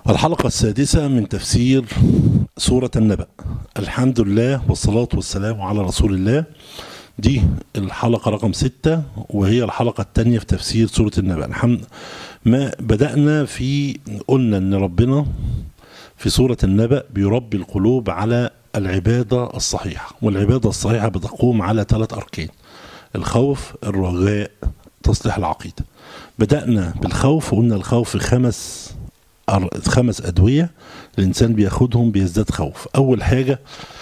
الحلقة السادسة من تفسير سورة النبأ الحمد لله والصلاة والسلام على رسول الله دي الحلقة رقم ستة وهي الحلقة الثانية في تفسير سورة النبأ الحمد ما بدأنا في قلنا ان ربنا في سورة النبأ بيربي القلوب على العبادة الصحيحة والعبادة الصحيحة بتقوم على ثلاث أركان الخوف الرجاء تصليح العقيدة بدأنا بالخوف وقلنا الخوف خمس أر- خمس أدوية الإنسان بياخدهم بيزداد خوف أول حاجة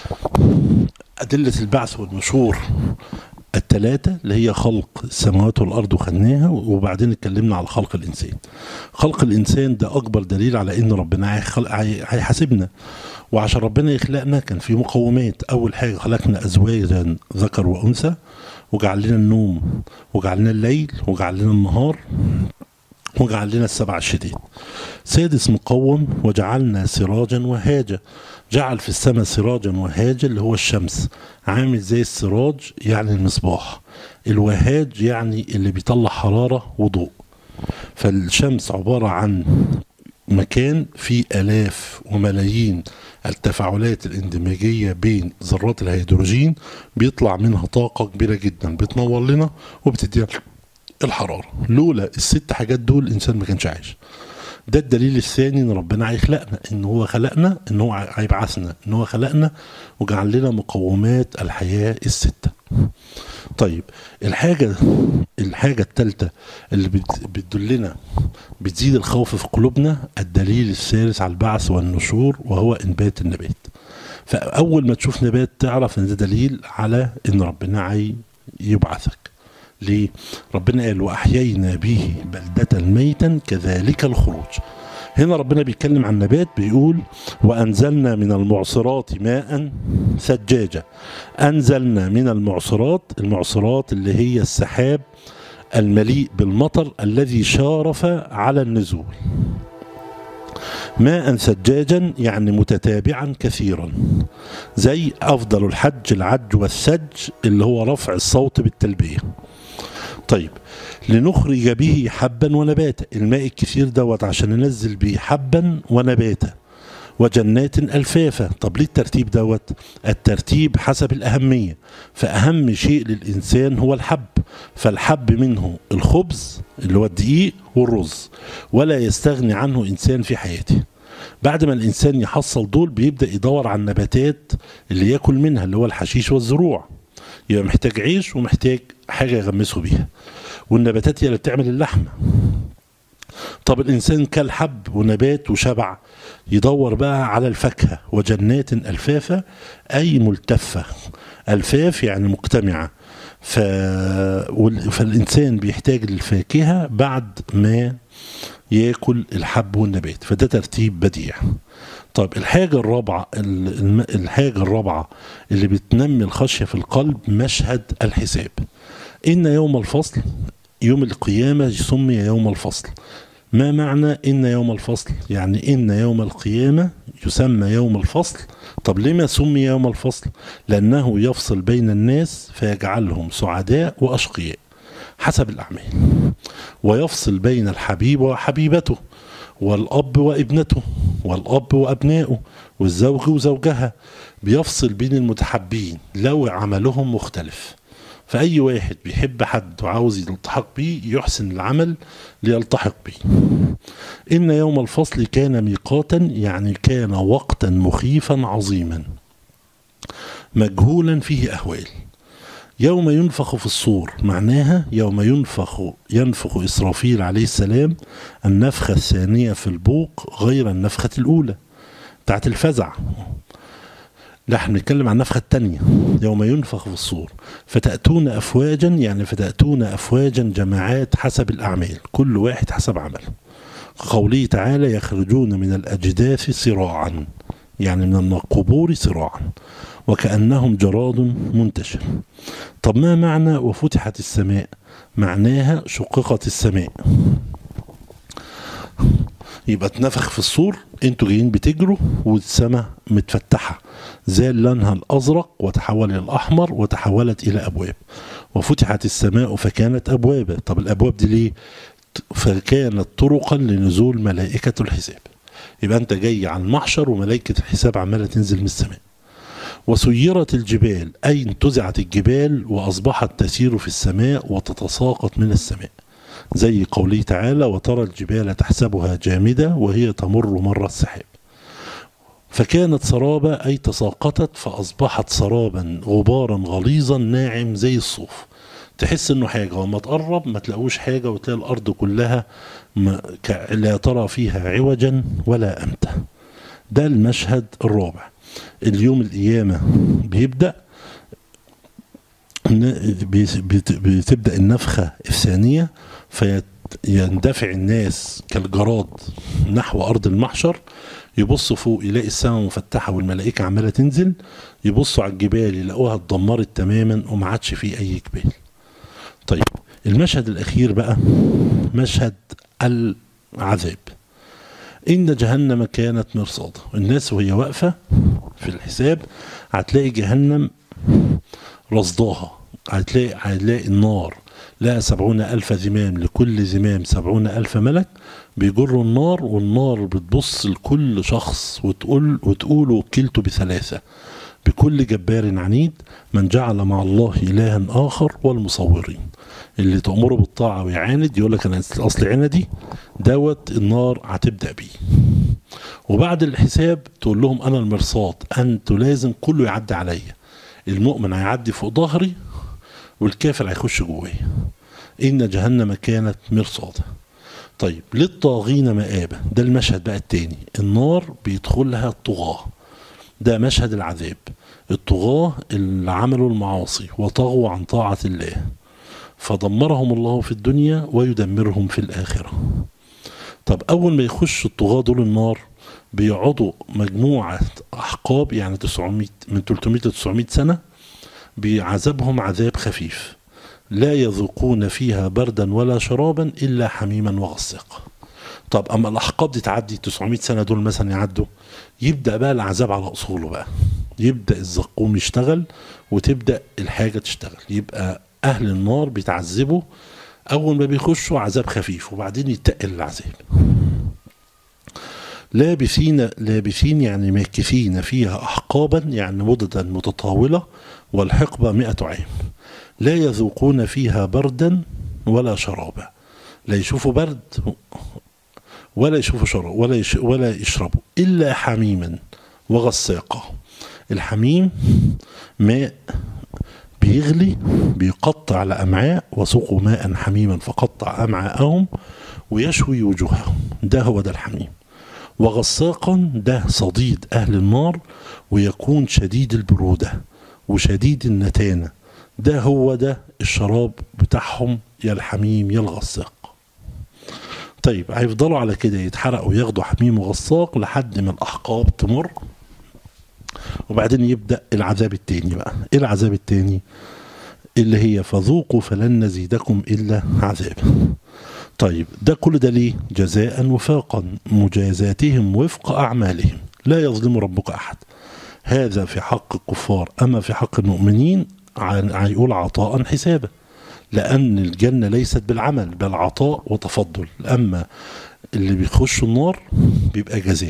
أدلة البعث والنشور التلاتة اللي هي خلق السماوات والأرض وخدناها وبعدين اتكلمنا على خلق الإنسان خلق الإنسان ده أكبر دليل على إن ربنا هيخلق- هي- هيحاسبنا وعشان ربنا يخلقنا كان في مقومات أول حاجة خلقنا أزواجا ذكر وأنثى وجعل لنا النوم وجعل لنا الليل وجعل لنا النهار وجعل لنا السبع الشديد سادس مقوم وجعلنا سراجا وهاجا جعل في السماء سراجا وهاجا اللي هو الشمس عامل زي السراج يعني المصباح الوهاج يعني اللي بيطلع حرارة وضوء فالشمس عبارة عن مكان فيه آلاف وملايين التفاعلات الاندماجية بين ذرات الهيدروجين بيطلع منها طاقة كبيرة جدا بتنور لنا وبتدينا الحرارة لولا الست حاجات دول الإنسان ما كانش عايش ده الدليل الثاني ان ربنا هيخلقنا ان هو خلقنا ان هو هيبعثنا ان هو خلقنا وجعل لنا مقومات الحياة الستة طيب الحاجة الحاجة الثالثة اللي بت- بتدلنا بتزيد الخوف في قلوبنا الدليل الثالث على البعث والنشور وهو انبات النبات فاول ما تشوف نبات تعرف ان ده دليل على ان ربنا عاي يبعثك ليه ربنا قال واحيينا به بلدة ميتا كذلك الخروج هنا ربنا بيتكلم عن نبات بيقول وانزلنا من المعصرات ماء ثجاجا انزلنا من المعصرات المعصرات اللي هي السحاب المليء بالمطر الذي شارف على النزول ماء ثجاجا يعني متتابعا كثيرا زي افضل الحج العج والسج اللي هو رفع الصوت بالتلبيه طيب لنخرج به حبا ونباتا الماء الكثير دوت عشان ننزل به حبا ونباتا وجنات الفافا طب ليه الترتيب دوت الترتيب حسب الاهميه فاهم شيء للانسان هو الحب فالحب منه الخبز اللي هو الدقيق والرز ولا يستغني عنه انسان في حياته بعد ما الانسان يحصل دول بيبدا يدور على النباتات اللي ياكل منها اللي هو الحشيش والزروع يبقى محتاج عيش ومحتاج حاجه يغمسه بيها والنباتات هي اللي بتعمل اللحمه طب الانسان كل حب ونبات وشبع يدور بقى على الفاكهه وجنات الفافه اي ملتفه الفاف يعني مجتمعه ف... وال- فالانسان بيحتاج للفاكهه بعد ما ياكل الحب والنبات فده ترتيب بديع طيب الحاجة الرابعة ال- الم- الحاجة الرابعة اللي بتنمي الخشية في القلب مشهد الحساب إن يوم الفصل يوم القيامة سمي يوم الفصل ما معنى إن يوم الفصل يعني إن يوم القيامة يسمى يوم الفصل طب لما سمي يوم الفصل لأنه يفصل بين الناس فيجعلهم سعداء وأشقياء حسب الأعمال ويفصل بين الحبيب وحبيبته والأب وابنته والأب وأبنائه والزوج وزوجها بيفصل بين المتحبين لو عملهم مختلف فأي واحد بيحب حد وعاوز يلتحق بيه يحسن العمل ليلتحق بيه إن يوم الفصل كان ميقاتا يعني كان وقتا مخيفا عظيما مجهولا فيه أهوال يوم ينفخ في الصور معناها يوم ينفخ ينفخ إسرافيل عليه السلام النفخة الثانية في البوق غير النفخة الأولى بتاعت الفزع لا احنا بنتكلم عن النفخة الثانية يوم ينفخ في الصور فتأتون أفواجا يعني فتأتون أفواجا جماعات حسب الأعمال كل واحد حسب عمله قوله تعالى يخرجون من الأجداث صراعا يعني من القبور صراعا وكأنهم جراد منتشر طب ما معنى وفتحت السماء معناها شققت السماء يبقى اتنفخ في الصور انتوا جايين بتجروا والسماء متفتحه زال لونها الازرق وتحول الى الاحمر وتحولت الى ابواب وفتحت السماء فكانت ابوابا طب الابواب دي ليه فكانت طرقا لنزول ملائكه الحساب يبقى انت جاي على المحشر وملائكة الحساب عمالة تنزل من السماء وسيرت الجبال أي انتزعت الجبال وأصبحت تسير في السماء وتتساقط من السماء زي قوله تعالى وترى الجبال تحسبها جامدة وهي تمر مر السحاب فكانت سرابا أي تساقطت فأصبحت سرابا غبارا غليظا ناعم زي الصوف تحس انه حاجة وما تقرب ما تلاقوش حاجة وتلاقي الأرض كلها ما ك- لا ترى فيها عوجا ولا أمتا ده المشهد الرابع اليوم القيامة بيبدأ ن- بيس- بت- بتبدأ النفخة الثانية فيندفع الناس كالجراد نحو أرض المحشر يبصوا فوق يلاقي السماء مفتحة والملائكة عمالة تنزل يبصوا على الجبال يلاقوها اتدمرت تماما وما عادش فيه أي جبال طيب المشهد الأخير بقى مشهد العذاب إن جهنم كانت مرصادا الناس وهي واقفة في الحساب هتلاقي جهنم رصداها هتلاقي هتلاقي النار لها سبعون ألف زمام لكل زمام سبعون ألف ملك بيجروا النار والنار بتبص لكل شخص وتقول وتقول وكلته بثلاثة بكل جبار عنيد من جعل مع الله إلها آخر والمصورين اللي تأمره بالطاعة ويعاند يقول لك أنا أصل عندي دوت النار هتبدأ بيه وبعد الحساب تقول لهم أنا المرصاد أنتوا لازم كله يعدي عليا المؤمن هيعدي فوق ظهري والكافر هيخش جوايا إن جهنم كانت مرصادا طيب للطاغين مآبة ده المشهد بقى التاني النار بيدخلها الطغاة ده مشهد العذاب الطغاة اللي عملوا المعاصي وطغوا عن طاعة الله فدمرهم الله في الدنيا ويدمرهم في الآخرة طب أول ما يخش الطغاة دول النار بيقعدوا مجموعة أحقاب يعني 900 من 300 ل 900 سنة بعذابهم عذاب خفيف لا يذوقون فيها بردا ولا شرابا إلا حميما وغساقا طب أما الأحقاب دي تعدي 900 سنة دول مثلا يعدوا يبدأ بقى العذاب على أصوله بقى يبدأ الزقوم يشتغل وتبدأ الحاجة تشتغل يبقى أهل النار بيتعذبوا أول ما بيخشوا عذاب خفيف وبعدين يتقل العذاب لابثين لابثين يعني ماكثين فيها أحقابا يعني مددا متطاولة والحقبة مئة عام لا يذوقون فيها بردا ولا شرابا لا يشوفوا برد ولا يشوفوا شراب ولا يش ولا يشربوا إلا حميما وغساقا الحميم ماء بيغلي بيقطع على أمعاء وسقوا ماء حميما فقطع أمعاءهم ويشوي وجوههم ده هو ده الحميم وغساقا ده صديد أهل النار ويكون شديد البرودة وشديد النتانة ده هو ده الشراب بتاعهم يا الحميم يا الغساق طيب هيفضلوا على كده يتحرقوا ياخدوا حميم وغساق لحد ما الأحقاب تمر وبعدين يبدأ العذاب التاني بقى ايه العذاب التاني اللي هي فذوقوا فلن نزيدكم إلا عذاب طيب ده كل ده ليه جزاء وفاقا مجازاتهم وفق أعمالهم لا يظلم ربك أحد هذا في حق الكفار أما في حق المؤمنين هيقول عطاء حسابا لأن الجنة ليست بالعمل بل عطاء وتفضل أما اللي بيخشوا النار بيبقى جزاء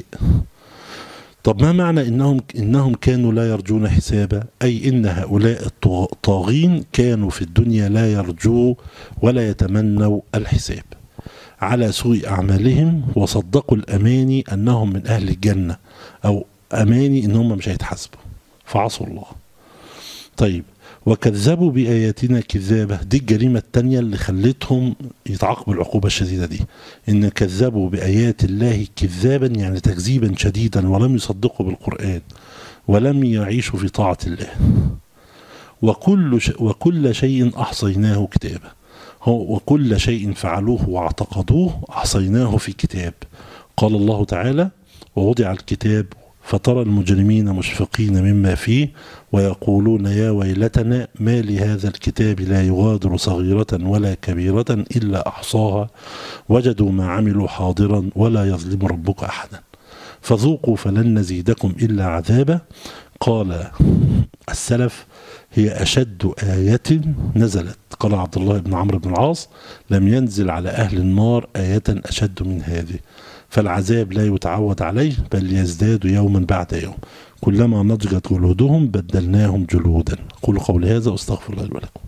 طب ما معنى انهم انهم كانوا لا يرجون حسابا اي ان هؤلاء الطاغين كانوا في الدنيا لا يرجوا ولا يتمنوا الحساب على سوء اعمالهم وصدقوا الاماني انهم من اهل الجنه او اماني ان هم مش هيتحاسبوا فعصوا الله طيب وكذبوا بآياتنا كذابة دي الجريمة التانية اللي خلتهم يتعاقبوا العقوبة الشديدة دي إن كذبوا بآيات الله كذابا يعني تكذيبا شديدا ولم يصدقوا بالقرآن ولم يعيشوا في طاعة الله وكل, ش... وكل شيء أحصيناه كتابا هو وكل شيء فعلوه واعتقدوه أحصيناه في كتاب قال الله تعالى ووضع الكتاب فترى المجرمين مشفقين مما فيه ويقولون يا ويلتنا ما لهذا الكتاب لا يغادر صغيرة ولا كبيرة إلا أحصاها وجدوا ما عملوا حاضرا ولا يظلم ربك أحدا فذوقوا فلن نزيدكم إلا عذابا قال السلف هي أشد آية نزلت قال عبد الله بن عمرو بن العاص لم ينزل على أهل النار آية أشد من هذه فالعذاب لا يتعود عليه بل يزداد يوما بعد يوم كلما نضجت جلودهم بدلناهم جلودا قولوا قولي هذا واستغفر الله لي ولكم